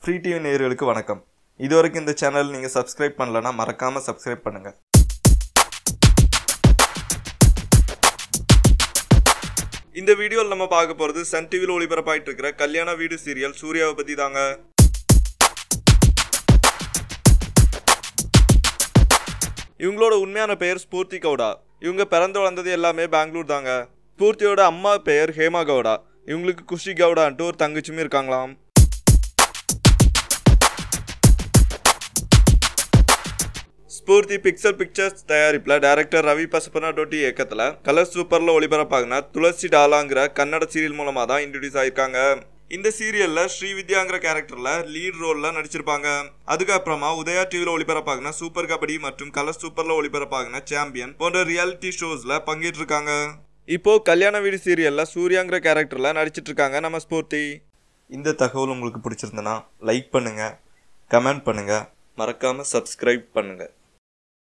free TV நேயர்களுக்கு வணக்கம் இதுவரைக்கும் இந்த சேனல் நீங்கள் சப்ஸ்கிரைப் பண்ணலன்னா மறக்காமல் சப்ஸ்கிரைப் பண்ணுங்கள் இந்த வீடியோவில் நம்ம பார்க்க போகிறது சன் டிவியில் ஒளிபரப்பாயிட்டு இருக்கிற கல்யாண வீடு சீரியல் சூர்யாவை பற்றி தாங்க இவங்களோட உண்மையான பெயர் ஸ்பூர்த்தி கவுடா இவங்க பிறந்து வளர்ந்தது எல்லாமே பெங்களூர் தாங்க ஸ்பூர்த்தியோட அம்மா பெயர் ஹேமா கவுடா இவங்களுக்கு குஷி கவுடான்ட்டு ஒரு தங்கச்சியும் இருக்காங்களாம் ஸ்பூர்த்தி பிக்சல் பிக்சர்ஸ் தயாரிப்பில் டைரக்டர் ரவி பசப்பனா டோட்டி இயக்கத்தில் கலர் சூப்பரில் ஒளிபரப்பாகின துளசி டாலாங்கிற கன்னட சீரியல் மூலமாக தான் இன்ட்ரடியூஸ் ஆயிருக்காங்க இந்த சீரியலில் ஸ்ரீவித்யாங்கிற கேரக்டரில் லீட் ரோலில் நடிச்சிருப்பாங்க அதுக்கப்புறமா உதயா டிவியில் ஒளிபரப்பாகின சூப்பர் கபடி மற்றும் கலர் சூப்பரில் ஒளிபரப்பாகின சாம்பியன் போன்ற ரியாலிட்டி ஷோஸில் பங்கேற்றிருக்காங்க இப்போ கல்யாண வீடு சீரியலில் சூர்யாங்கிற கேரக்டரில் நடிச்சிட்டு இருக்காங்க நம்ம ஸ்பூர்த்தி இந்த தகவல் உங்களுக்கு பிடிச்சிருந்தனா லைக் பண்ணுங்கள் கமெண்ட் பண்ணுங்கள் மறக்காமல் சப்ஸ்கிரைப் பண்ணுங்கள்